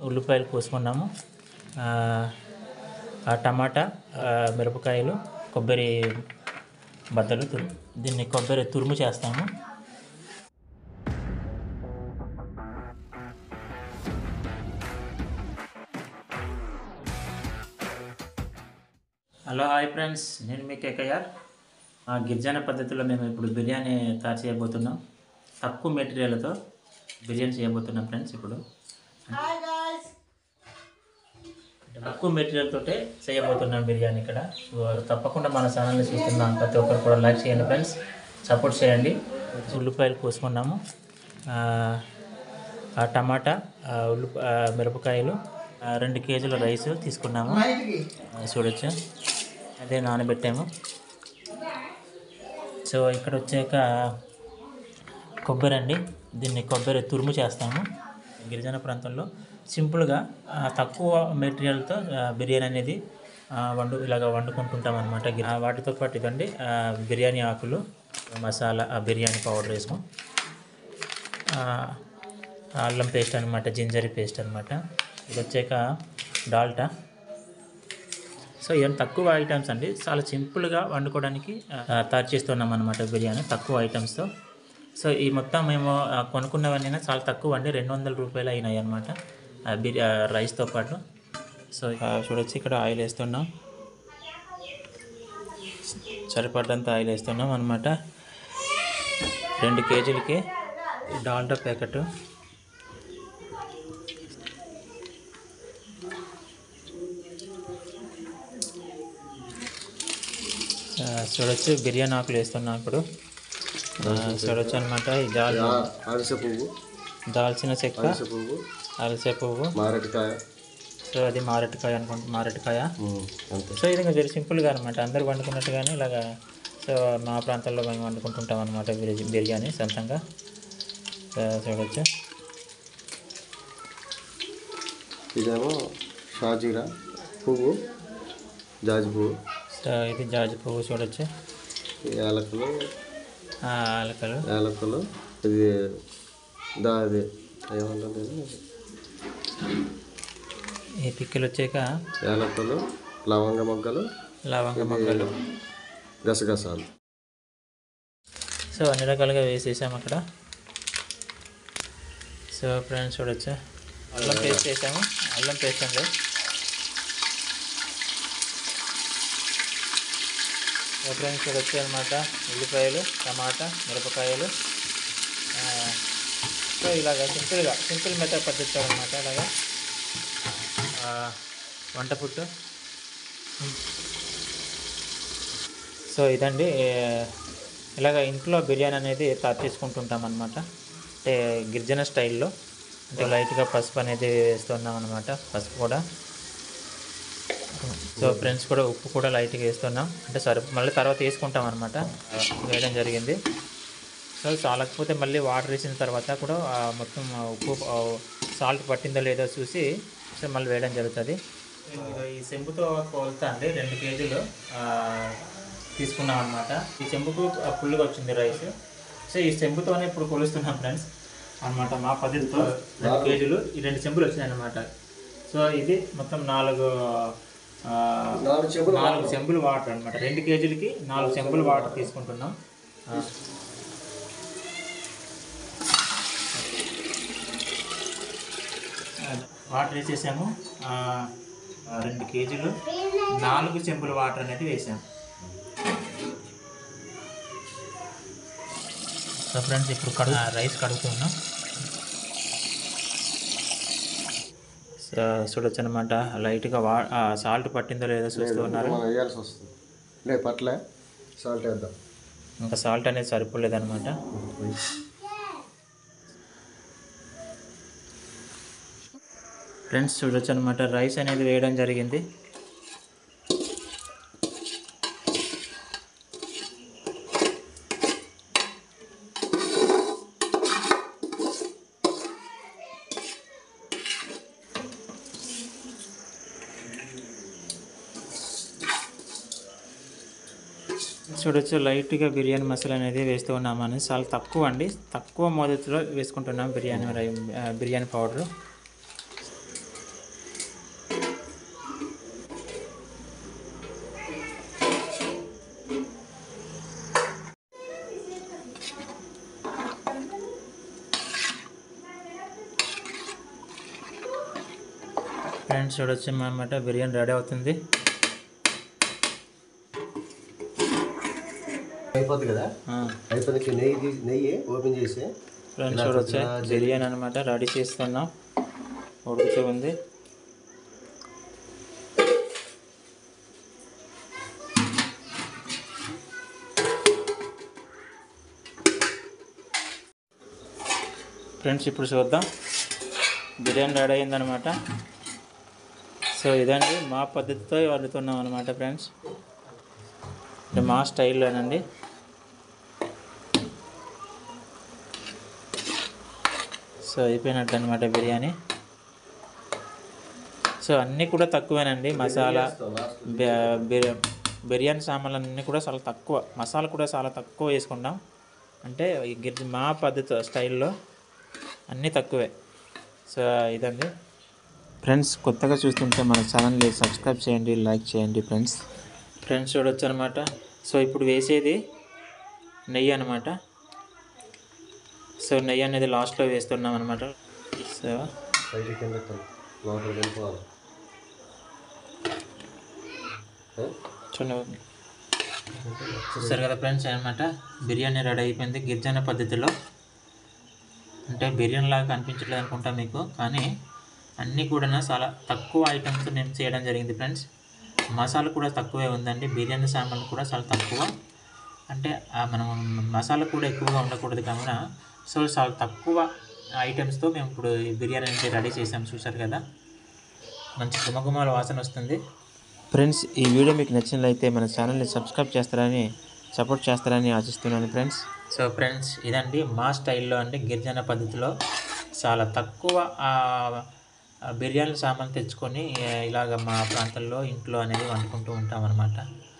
ఉల్లిపాయలు కోసుకున్నాము ఆ, ఆ టమాటా ఆ, మిరపకాయలు కొబ్బరి బద్దలు తురు దీన్ని కొబ్బరి తురుము చేస్తాము హలో హాయ్ ఫ్రెండ్స్ నేను మీ కేకేఆర్ ఆ గిరిజన పద్ధతిలో మేము ఇప్పుడు బిర్యానీ తయారు చేయబోతున్నాం తక్కువ మెటీరియల్తో బిర్యానీ చేయబోతున్నాం ఫ్రెండ్స్ ఇప్పుడు తక్కువ మెటీరియల్ తోటే చేయబోతున్నాం బిర్యానీ ఇక్కడ సో తప్పకుండా మన ఛానల్ని చూస్తున్నాం ప్రతి ఒక్కరు కూడా లైక్ చేయండి ఫ్రెండ్స్ సపోర్ట్ చేయండి ఉల్లిపాయలు కోసుకున్నాము ఆ, ఆ టమాటా ఆ ఉల్లి ఆ మిరపకాయలు ఆ రెండు కేజీల రైస్ తీసుకున్నాము ఆ, చూడొచ్చు అదే నానబెట్టాము సో ఇక్కడ వచ్చాక కొబ్బరి అండి దీన్ని కొబ్బరి తురుము చేస్తాము గిరిజన ప్రాంతంలో సింపుల్గా ఆ, తక్కువ మెటీరియల్తో ఆ, బిర్యానీ అనేది ఆ, వండు ఇలాగ వండుకుంటుంటాం అనమాట వాటితో పాటు ఇదండి ఆ, బిర్యానీ ఆకులు మసాలా ఆ, బిర్యానీ పౌడర్ వేసుకోం ఆ, అల్లం పేస్ట్ అనమాట జింజరీ పేస్ట్ అనమాట ఇది వచ్చాక డాల్టా సో ఇవన్నీ తక్కువ ఐటమ్స్ అండి చాలా సింపుల్గా వండుకోవడానికి ఆ, తయారు చేస్తున్నాం అనమాట బిర్యానీ తక్కువ ఐటమ్స్తో సో ఈ మొత్తం మేము ఆ, కొనుక్కున్నవన్నీ చాలా తక్కువ అండి రెండు వందల రూపాయలు అయినాయి అనమాట బిర్యా రైస్తో పాటు సో ఆ, చూడొచ్చు ఇక్కడ ఆయిల్ వేస్తున్నాం సరిపడ్డంత ఆయిల్ వేస్తున్నాం అనమాట రెండు కేజీలకి డాల్డా ప్యాకెట్ ఆ, చూడొచ్చు బిర్యానీ ఆకులు వేస్తున్నాం ఇప్పుడు ఆ, చూడొచ్చు అనమాట ఈ దాల్ అరిసె పువ్వు దాల్చిన చెక్క అరిసె పువ్వు అలసే పువ్వు మారేడుకాయ సో అది మారెట్కాయ అనుకుంటా మారెట్కాయ ఉమ్, అంతే సో ఇది వెరీ సింపుల్గా అనమాట అందరు వండుకున్నట్టుగానే ఇలాగా సో మా ప్రాంతాల్లో మేము వండుకుంటుంటాం అనమాట బిర్యానీ సొంతంగా సో చూడొచ్చు ఇదేమో షాజీరా పువ్వు జాజి పువ్వు సో ఇది జాజి పువ్వు చూడొచ్చు ఈ యాలకులు ఆ, ఆలకలు యాలకులు ఇది దా ఇది ఏమంటుంది ఇది? ఈ పిక్కలు వచ్చాక యాలకులు లవంగ మొగ్గలు లవంగ మొగ్గలు గసగసాలు సో అన్ని రకాలుగా వేసేసాం అక్కడ సో ఫ్రెండ్స్ చూడొచ్చు అల్లం పేస్ట్ వేసాము అల్లం పేస్ట్ అండి సో ఫ్రెండ్స్ చూడొచ్చు అనమాట ఉల్లిపాయలు టమాటా మిరపకాయలు ఆ, సో ఇలాగ సింపుల్గా సింపుల్ మెథడ్ పద్ధతి అనమాట ఇలాగా ఆ, వంట పుట్టు సో ఇదండి ఏ, ఇలాగ ఇంట్లో బిర్యానీ అనేది తయారు చేసుకుంటుంటాం అనమాట అంటే గిరిజన స్టైల్లో అంటే లైట్గా పసుపు అనేది వేస్తున్నాం అనమాట పసుపు కూడా సో ఫ్రెండ్స్ కూడా ఉప్పు కూడా లైట్గా వేస్తున్నాం అంటే సరి మళ్ళీ తర్వాత వేసుకుంటాం అనమాట వేయడం జరిగింది సో చాలకపోతే మళ్ళీ వాటర్ వేసిన తర్వాత కూడా ఆ మొత్తం ఆ ఉప్పు సాల్ట్ పట్టిందో లేదో చూసి సో మళ్ళీ వేయడం జరుగుతుంది ఈ చెంబుతో కోలుతా అండి రెండు కేజీలు ఆ, తీసుకున్నాం అనమాట ఈ చెంబుకు ఆ ఫుల్గా వచ్చింది రైస్ సో ఈ చెంబుతోనే ఇప్పుడు కొలుస్తున్నాం ఫ్రెండ్స్ అనమాట మా పద్ధతితో రెండు కేజీలు ఈ రెండు చెంబులు వచ్చినాయి అనమాట సో ఇది మొత్తం నాలుగు ఆ, నాలుగు చెంబులు నాలుగు చెంబులు వాటర్ అనమాట రెండు కేజీలకి నాలుగు చెంబులు వాటర్ తీసుకుంటున్నాం ఆ. వాటర్ వేసేసాము ఆ, ఆ, రెండు కేజీలు నాలుగు చెంబుల వాటర్ అనేది వేసాము సో ఫ్రెండ్స్ ఇప్పుడు కడు రైస్ కడుగుతున్నాం సో చూడొచ్చు అనమాట లైట్గా వా సాల్ట్ పట్టిందో లేదో చూస్తూ ఉన్నారు మనం వేయాల్సి వస్తుంది లేదు పట్లే సాల్ట్ వేద్దాం ఇంకా సాల్ట్ అనేది సరిపోలేదన్నమాట ఫ్రెండ్స్ చూడొచ్చు అనమాట రైస్ అనేది వేయడం జరిగింది చూడొచ్చు లైట్గా బిర్యానీ మసాలా అనేది వేస్తూ ఉన్నామని చాలా తక్కువ అండి తక్కువ మోతాదులో వేసుకుంటున్నాం బిర్యానీ రై- ఆ, బిర్యానీ పౌడర్ ఫ్రెండ్స్ చూడొచ్చు అన్నమాట బిర్యానీ రెడీ అవుతుంది అయిపోద్ది కదా అయిపోయింది నెయ్యి తీసి నెయ్యి ఓపెన్ చేసి ఫ్రెండ్స్ చూడొచ్చు బిర్యానీ అనమాట రెడీ చేస్తున్నాం ఉడుకుతూ ఉంది ఫ్రెండ్స్ ఇప్పుడు చూద్దాం బిర్యానీ రెడీ అయిందనమాట సో ఇదండి మా పద్ధతితో వండుతున్నాం అనమాట ఫ్రెండ్స్ ఇది మా స్టైల్లోనండి సో అయిపోయినట్టు అనమాట బిర్యానీ సో అన్నీ కూడా తక్కువేనండి మసాలా బి- బిర్యా- బిర్యానీ సామాన్లు అన్నీ కూడా చాలా తక్కువ మసాలా కూడా చాలా తక్కువ వేసుకుంటాం అంటే ఈ గిర్- మా పద్ధతి స్టైల్లో అన్నీ తక్కువే సో ఇదండి ఫ్రెండ్స్ కొత్తగా చూస్తుంటే మన ఛానల్ని సబ్స్క్రైబ్ చేయండి లైక్ చేయండి ఫ్రెండ్స్ ఫ్రెండ్స్ చూడొచ్చు అనమాట సో ఇప్పుడు వేసేది నెయ్యి అనమాట సో నెయ్యి అనేది లాస్ట్లో వేస్తున్నాం అనమాట సో బయటికి కింద ఎత్తాను. లోపలికి వెళ్ళిపోవాలి ఏ? చూడండి చూస్తారు కదా ఫ్రెండ్స్ అనమాట బిర్యానీ రెడీ అయిపోయింది గిరిజన పద్ధతిలో అంటే బిర్యానీ లాగా కనిపించట్లేదు అనుకుంటా మీకు కానీ అన్నీ కూడా చాలా తక్కువ ఐటమ్స్ నేను చేయడం జరిగింది ఫ్రెండ్స్ మసాలా కూడా తక్కువే ఉందండి బిర్యానీ సామాన్లు కూడా చాలా తక్కువ అంటే ఆ మనం మసాలా కూడా ఎక్కువగా ఉండకూడదు కావున సో చాలా తక్కువ ఐటమ్స్తో మేము ఇప్పుడు ఈ బిర్యానీ అంటే రెడీ చేసాం చూసారు కదా మంచి గుమగుమాల వాసన వస్తుంది ఫ్రెండ్స్ ఈ వీడియో మీకు నచ్చినట్లయితే మన ఛానల్ని సబ్స్క్రైబ్ చేస్తారని సపోర్ట్ చేస్తారని ఆశిస్తున్నాను ఫ్రెండ్స్ సో ఫ్రెండ్స్ ఇదండి మా స్టైల్లో అండి గిరిజన పద్ధతిలో చాలా తక్కువ ఆ, ఆ బిర్యానీ సామాన్ తెచ్చుకొని ఆ, ఇలాగ మా ప్రాంతంలో ఇంట్లో అనేది వండుకుంటూ ఉంటాం అనమాట